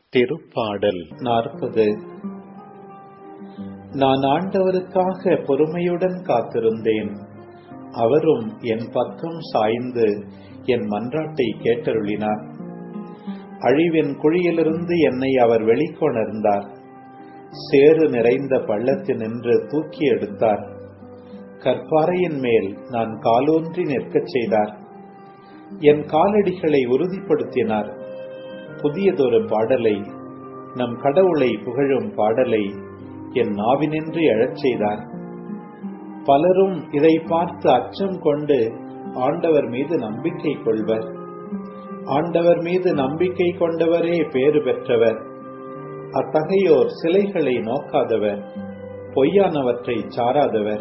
திருப்பாடல் நாற்பது நான் ஆண்டவருக்காக பொறுமையுடன் காத்திருந்தேன் அவரும் என் பக்கம் சாய்ந்து என் மன்றாட்டை கேட்டருளினார் அழிவின் குழியிலிருந்து என்னை அவர் வெளிக்கொணர்ந்தார் சேறு நிறைந்த பள்ளத்தினின்று தூக்கி எடுத்தார் கற்பாறையின் மேல் நான் காலூன்றி நிற்கச் செய்தார் என் காலடிகளை உறுதிப்படுத்தினார் புதியதொரு பாடலை நம் கடவுளை புகழும் பாடலை என் நாவினின்று எழச் செய்தார் பலரும் இதை பார்த்து அச்சம் கொண்டு ஆண்டவர் மீது நம்பிக்கை கொள்வர் ஆண்டவர் மீது நம்பிக்கை கொண்டவரே பேறு பெற்றவர் அத்தகையோர் சிலைகளை நோக்காதவர் பொய்யானவற்றை சாராதவர்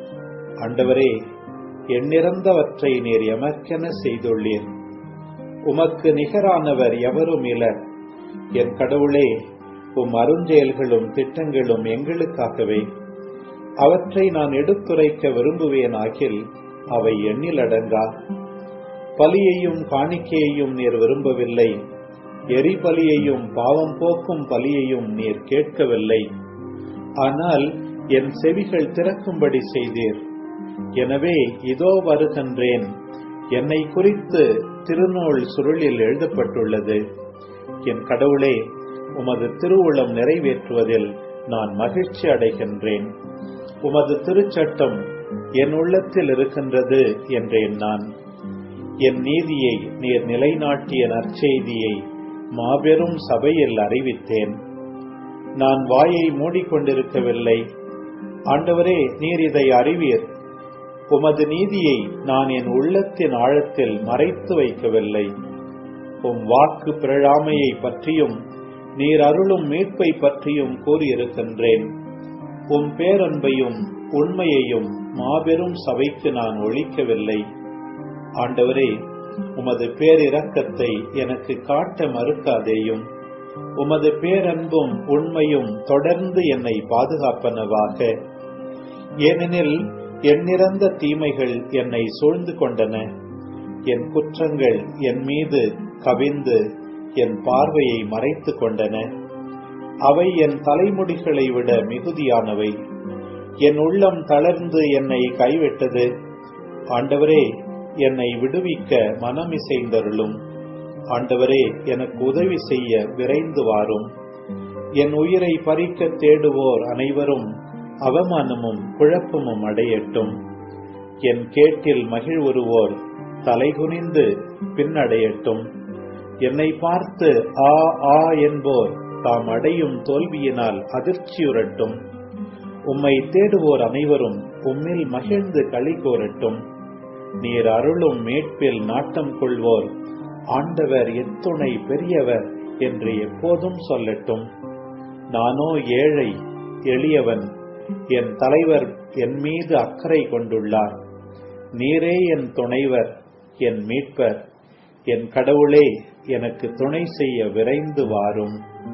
ஆண்டவரே எண்ணிறந்தவற்றை நீர் எமக்கென செய்துள்ளீர் உமக்கு நிகரானவர் எவரும் இலர் என் கடவுளே உம் அருஞ்செயல்களும் திட்டங்களும் எங்களுக்காகவே அவற்றை நான் எடுத்துரைக்க விரும்புவேன் ஆகில் அவை எண்ணிலடங்கா பலியையும் காணிக்கையையும் நீர் விரும்பவில்லை எரிபலியையும் பாவம் போக்கும் பலியையும் நீர் கேட்கவில்லை ஆனால் என் செவிகள் திறக்கும்படி செய்தீர் எனவே இதோ வருகின்றேன் என்னை குறித்து திருநூல் சுருளில் எழுதப்பட்டுள்ளது என் கடவுளே உமது திருவுளம் நிறைவேற்றுவதில் நான் மகிழ்ச்சி அடைகின்றேன் உமது திருச்சட்டம் என் உள்ளத்தில் இருக்கின்றது என்றேன் நான் என் நீதியை நீர் நிலைநாட்டிய நற்செய்தியை மாபெரும் சபையில் அறிவித்தேன் நான் வாயை மூடிக்கொண்டிருக்கவில்லை ஆண்டவரே நீர் இதை அறிவீர் உமது நீதியை நான் என் உள்ளத்தின் ஆழத்தில் மறைத்து வைக்கவில்லை உம் வாக்கு பிறழாமையை பற்றியும் நீர் அருளும் மீட்பை பற்றியும் கூறியிருக்கின்றேன் உம் பேரன்பையும் உண்மையையும் மாபெரும் சபைக்கு நான் ஒழிக்கவில்லை ஆண்டவரே உமது பேரிரக்கத்தை எனக்கு காட்ட மறுக்காதேயும் உமது பேரன்பும் உண்மையும் தொடர்ந்து என்னை பாதுகாப்பனவாக ஏனெனில் எண்ணிறந்த தீமைகள் என்னை சூழ்ந்து கொண்டன என் குற்றங்கள் என் மீது கவிந்து என் பார்வையை மறைத்து கொண்டன அவை என் தலைமுடிகளை விட மிகுதியானவை என் உள்ளம் தளர்ந்து என்னை கைவிட்டது ஆண்டவரே என்னை விடுவிக்க மனமிசைந்தருளும் ஆண்டவரே எனக்கு உதவி செய்ய விரைந்து வாரும் என் உயிரை பறிக்க தேடுவோர் அனைவரும் அவமானமும் குழப்பமும் அடையட்டும் என் கேட்டில் மகிழ்வுறுவோர் தலைகுனிந்து பின்னடையட்டும் என்னை பார்த்து ஆ ஆ என்போர் தாம் அடையும் தோல்வியினால் அதிர்ச்சியுறட்டும் உம்மை தேடுவோர் அனைவரும் உம்மில் மகிழ்ந்து களி கோரட்டும் நீர் அருளும் மீட்பில் நாட்டம் கொள்வோர் ஆண்டவர் எத்துணை பெரியவர் என்று எப்போதும் சொல்லட்டும் நானோ ஏழை எளியவன் என் தலைவர் என் மீது அக்கறை கொண்டுள்ளார் நீரே என் துணைவர் என் மீட்பர் என் கடவுளே எனக்கு துணை செய்ய விரைந்து வாரும்